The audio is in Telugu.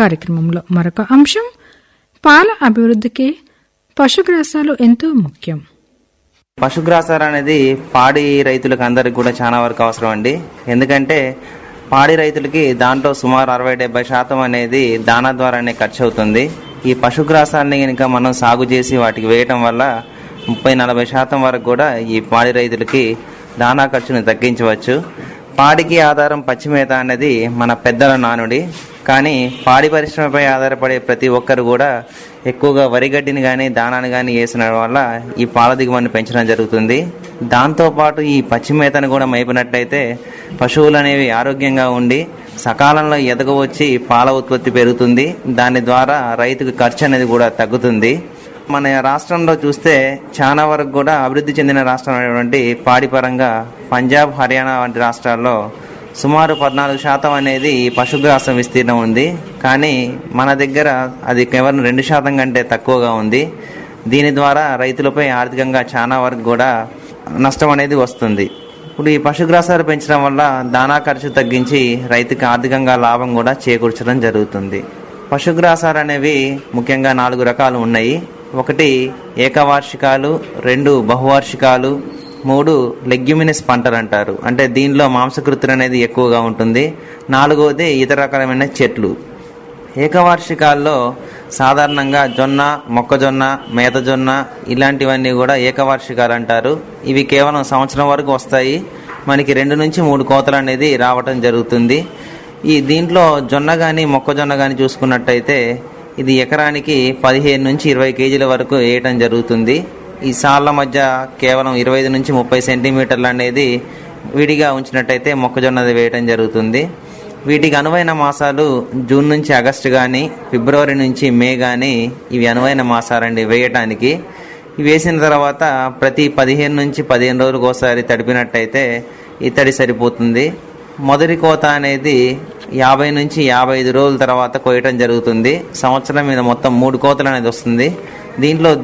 కార్యక్రమంలో మరొక అంశం పాల అభివృద్ధికి పశుగ్రాసాలు ఎంతో ముఖ్యం పశుగ్రాసాలు అనేది పాడి రైతులకు అందరికి కూడా చాలా వరకు అవసరం అండి ఎందుకంటే పాడి రైతులకి దాంట్లో సుమారు అరవై డెబ్బై శాతం అనేది దానా ద్వారానే ఖర్చు అవుతుంది ఈ పశుగ్రాసాలని కనుక మనం సాగు చేసి వాటికి వేయటం వల్ల ముప్పై నలభై శాతం వరకు కూడా ఈ పాడి రైతులకి దానా ఖర్చును తగ్గించవచ్చు పాడికి ఆధారం పచ్చిమేత అనేది మన పెద్దల నానుడి కానీ పాడి పరిశ్రమపై ఆధారపడే ప్రతి ఒక్కరు కూడా ఎక్కువగా వరిగడ్డిని కానీ దానాన్ని కానీ వేసిన వల్ల ఈ పాల దిగుబడిని పెంచడం జరుగుతుంది దాంతోపాటు ఈ పచ్చి మేతను కూడా మేపినట్లయితే పశువులు అనేవి ఆరోగ్యంగా ఉండి సకాలంలో ఎదగవచ్చి పాల ఉత్పత్తి పెరుగుతుంది దాని ద్వారా రైతుకు ఖర్చు అనేది కూడా తగ్గుతుంది మన రాష్ట్రంలో చూస్తే చాలా వరకు కూడా అభివృద్ధి చెందిన రాష్ట్రం అనేటువంటి పాడి పరంగా పంజాబ్ హర్యానా వంటి రాష్ట్రాల్లో సుమారు పద్నాలుగు శాతం అనేది ఈ పశుగ్రాసం విస్తీర్ణం ఉంది కానీ మన దగ్గర అది కేవలం రెండు శాతం కంటే తక్కువగా ఉంది దీని ద్వారా రైతులపై ఆర్థికంగా చాలా వరకు కూడా నష్టం అనేది వస్తుంది ఇప్పుడు ఈ పశుగ్రాసాలు పెంచడం వల్ల దానా ఖర్చు తగ్గించి రైతుకి ఆర్థికంగా లాభం కూడా చేకూర్చడం జరుగుతుంది పశుగ్రాసాలు అనేవి ముఖ్యంగా నాలుగు రకాలు ఉన్నాయి ఒకటి ఏకవార్షికాలు రెండు బహువార్షికాలు మూడు లెగ్యుమినిస్ పంటలు అంటారు అంటే దీనిలో మాంసకృతులు అనేది ఎక్కువగా ఉంటుంది నాలుగవది ఇతర రకమైన చెట్లు ఏకవార్షికాల్లో సాధారణంగా జొన్న మొక్కజొన్న మేతజొన్న ఇలాంటివన్నీ కూడా ఏకవార్షికాలు అంటారు ఇవి కేవలం సంవత్సరం వరకు వస్తాయి మనకి రెండు నుంచి మూడు కోతలు అనేది రావటం జరుగుతుంది ఈ దీంట్లో జొన్న కానీ మొక్కజొన్న కానీ చూసుకున్నట్టయితే ఇది ఎకరానికి పదిహేను నుంచి ఇరవై కేజీల వరకు వేయటం జరుగుతుంది ఈ సాళ్ళ మధ్య కేవలం ఇరవై ఐదు నుంచి ముప్పై సెంటీమీటర్లు అనేది విడిగా ఉంచినట్టయితే మొక్కజొన్నది వేయటం జరుగుతుంది వీటికి అనువైన మాసాలు జూన్ నుంచి ఆగస్టు కానీ ఫిబ్రవరి నుంచి మే కానీ ఇవి అనువైన మాసాలండి వేయటానికి ఇవి వేసిన తర్వాత ప్రతి పదిహేను నుంచి పదిహేను రోజులకు ఒకసారి తడిపినట్టయితే ఈ తడి సరిపోతుంది మొదటి కోత అనేది యాభై నుంచి యాభై ఐదు రోజుల తర్వాత కోయటం జరుగుతుంది సంవత్సరం మీద మొత్తం మూడు కోతలు అనేది వస్తుంది దీంట్లో